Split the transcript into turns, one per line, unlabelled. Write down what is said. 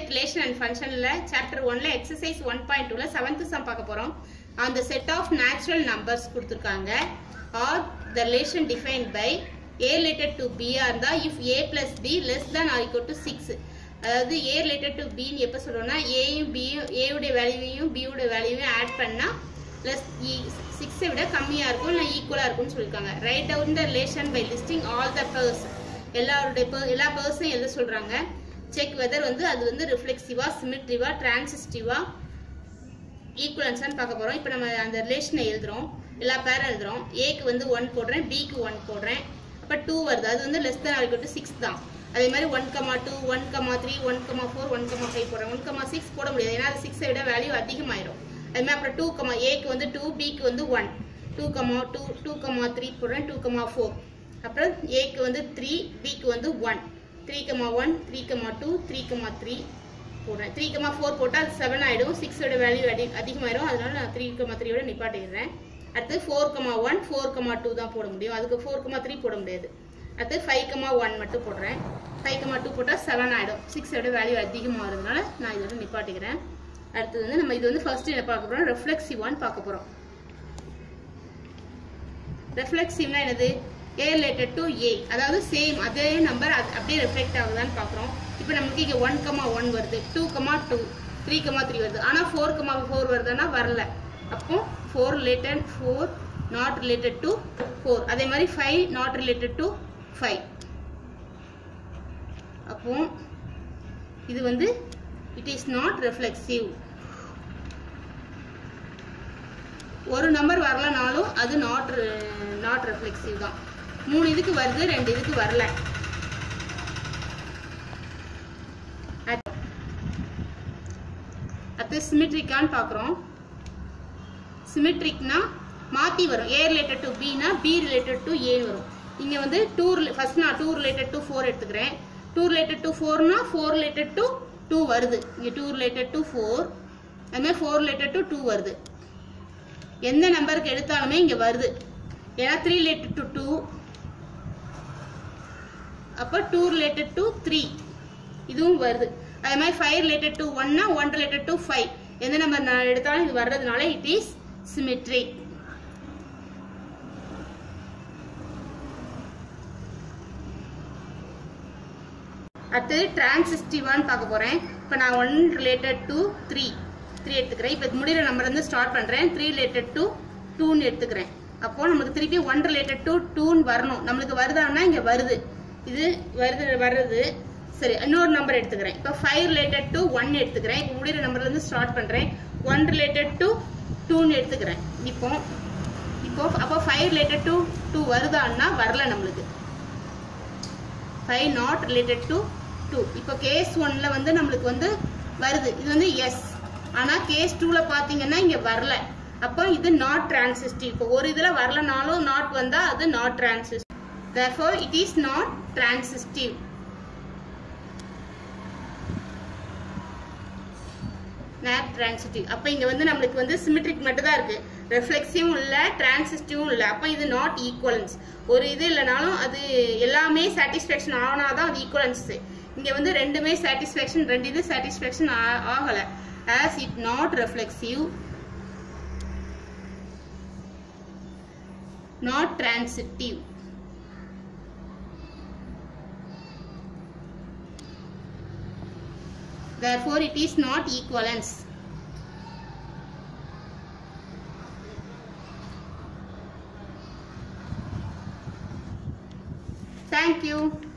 relation and ஃபங்க்ஷன்ல chapter ஒன்ல exercise one point டூல செவன்த் சம் பார்க்க போறோம் அந்த செட் ஆஃப் நேச்சுரல் நம்பர்ஸ் கொடுத்துருக்காங்க R the relation defined by A related to B இருந்தா if A plus B less than or equal to six அதாவது A related to பின்னு எப்போ சொல்றோம்னா ஏயும் பியும் ஏவுடைய வேல்யூவையும் பியோட வேல்யூவையும் ஆட் பண்ணா பிளஸ் சிக்ஸை விட கம்மியா இருக்கும் இல்லை ஈக்குவலா இருக்கும்னு சொல்லியிருக்காங்க write down the relation by listing all the pairs எல்லாருடைய per- எல்லா பர்சனையும் எழுத சொல்றாங்க செக் வெதர் வந்து அது வந்து ரிஃப்ளெக்சிவா சிமெட்ரிவா டிரான்சிஸ்டிவா ஈக்குவலன்ஸான்னு பார்க்க போறோம் இப்போ நம்ம அந்த ரிலேஷனை எழுதுறோம் எல்லா பேரும் எழுதுறோம் ஏக்கு வந்து ஒன் போடுறேன் பிக்கு ஒன் போடுறேன் அப்போ டூ வருது அது வந்து less than or to six தான் அதே மாதிரி one comma two one comma three one comma four one comma five போடுறேன் ஒன் கமா சிக்ஸ் போட முடியாது ஏன்னா அது சிக்ஸை விட வேல்யூ அதிகமாயிரும் அது மாதிரி அப்புறம் டூ கமா ஏக்கு வந்து டூ பிக்கு வந்து one two comma two two comma three போடுறேன் டூ கமா ஃபோர் அப்புறம் ஏக்கு வந்து த்ரீ பிக்கு வந்து one three comma one three comma two three comma three போடுறேன் த்ரீ கமா ஃபோர் போட்டால் அது செவன் ஆகிடும் சிக்ஸோட வேல்யூ அடி அதிகமாயிரும் அதனால நான் த்ரீ கமா த்ரீயோட நிப்பாட்டிடுறேன் அடுத்து four comma one four comma two தான் போட முடியும் அதுக்கு ஃபோர் கமா த்ரீ போட முடியாது அடுத்து ஃபைவ் கமா ஒன் மட்டும் போடுறேன் ஃபைவ் கமா டூ போட்டால் செவன் ஆகிடும் சிக்ஸோட வேல்யூ அதிகமாகிறதுனால நான் இதோட நிப்பாட்டிக்கிறேன் அடுத்தது வந்து நம்ம இது வந்து ஃபர்ஸ்ட் என்ன பார்க்க போகிறோம் ரெஃப்ளெக்சிவான்னு பார்க்க போகிறோம் ரெஃப்ளெக்சிவ்னா என்னது ஏ ரிலேட்டட் டு ஏ அதாவது சேம் அதே நம்பர் அப்படியே ரெஃப்ளெக்ட் ஆகுதான்னு பார்க்குறோம் இப்போ நமக்கு இங்கே ஒன் கமா ஒன் வருது two comma two three comma three வருது ஆனால் ஃபோர் கமா ஃபோர் வருதுன்னா வரல அப்போ four related four not related to four அதே மாதிரி five not related to five அப்போ இது வந்து இட் இஸ் நாட் ரெஃப்ளெக்சிவ் ஒரு நம்பர் வரலனாலும் அது நாட் நாட் ரெஃப்ளெக்சிவ் தான் மூணு இதுக்கு வருது ரெண்டு இதுக்கு வரல அட்- அடுத்து சிமெட்ரிக்கான்னு பார்க்குறோம் சிமெட்ரிக்னா மாற்றி வரும் ஏ ரிலேட்டட் டு பினா பி ரிலேட்டட் டு ஏ வரும் இங்கே வந்து டூ ஃபர்ஸ்ட் நான் டூ ரிலேட்டட் டு ஃபோர் எடுத்துக்கிறேன் டூ ரிலேட்டட் டு ஃபோர்னா ஃபோர் ரிலேட்டட் டு டூ வருது இங்கே டூ ரிலேட்டட் டு ஃபோர் அதுமாதிரி ஃபோர் ரிலேட்டட் டு டூ வருது எந்த நம்பருக்கு எடுத்தாலுமே இங்க வருது ஏன்னா த்ரீ ரிலேட்டட் டு டூ அப்போ டூ ரிலேட்டட் டு த்ரீ இதுவும் வருது அதே மாதிரி ஃபைவ் ரிலேட்டட் டு ஒன்னா ஒன் ரிலேட்டட் டு ஃபைவ் எந்த நம்பர் நான் எடுத்தாலும் இது வர்றதுனால இட் இஸ் சிமெட்ரிக் அடுத்தது டிரான்சிஸ்டிவான்னு பார்க்க போறேன் இப்போ நான் one related to three three எடுத்துக்கிறேன் இப்போ முடிகிற நம்பர் வந்து ஸ்டார்ட் பண்ணுறேன் த்ரீ ரிலேட்டட் டு டூன்னு எடுத்துக்கிறேன் அப்போ நமக்கு திருப்பி ஒன் ரிலேட்டட் டு டூன்னு வரணும் நம்மளுக்கு வருதான்னா இங்கே வருது இது வருது வர்றது சரி இன்னொரு நம்பர் எடுத்துக்கிறேன் இப்போ ஃபைவ் ரிலேட்டட் டு ஒன் எடுத்துக்கிறேன் இப்போ முடிகிற நம்பர்லேருந்து ஸ்டார்ட் பண்ணுறேன் ஒன் ரிலேட்டட் டு டூன்னு எடுத்துக்கிறேன் இப்போ இப்போ அப்போ ஃபைவ் ரிலேட்டட் டு டூ வருதான்னா வரல நம்மளுக்கு five not related to two இப்போ கேஸ் ஒன்ல வந்து நம்மளுக்கு வந்து வருது இது வந்து எஸ் ஆனா கேஸ் டூல பாத்தீங்கன்னா இங்க வரல அப்போ இது நாட் டிரான்சிஸ்டிவ் இப்போ ஒரு இதுல வரலனாலும் நாட் வந்தா அது not transitive therefore it is not transitive not transitive அப்போ இங்க வந்து நம்மளுக்கு வந்து சிமெட்ரிக் மட்டும் தான் இருக்கு ரெஃப்ளெக்சிவும் இல்ல டிரான்சிஸ்டிவும் இல்ல அப்போ இது நாட் ஈக்குவலன்ஸ் ஒரு இது இல்லைனாலும் அது எல்லாமே சாட்டிஸ்ஃபேக்ஷன் ஆனாதான் அது ஈக்குவலன்ஸ் இங்க வந்து ரெண்டுமே சாட்டிஸ்ஃபேக்ஷன் ரெண்டு இது சாட்டிஸ்ஃபேக்ஷன் ஆகல as it not reflexive not transitive therefore it is not equivalence thank you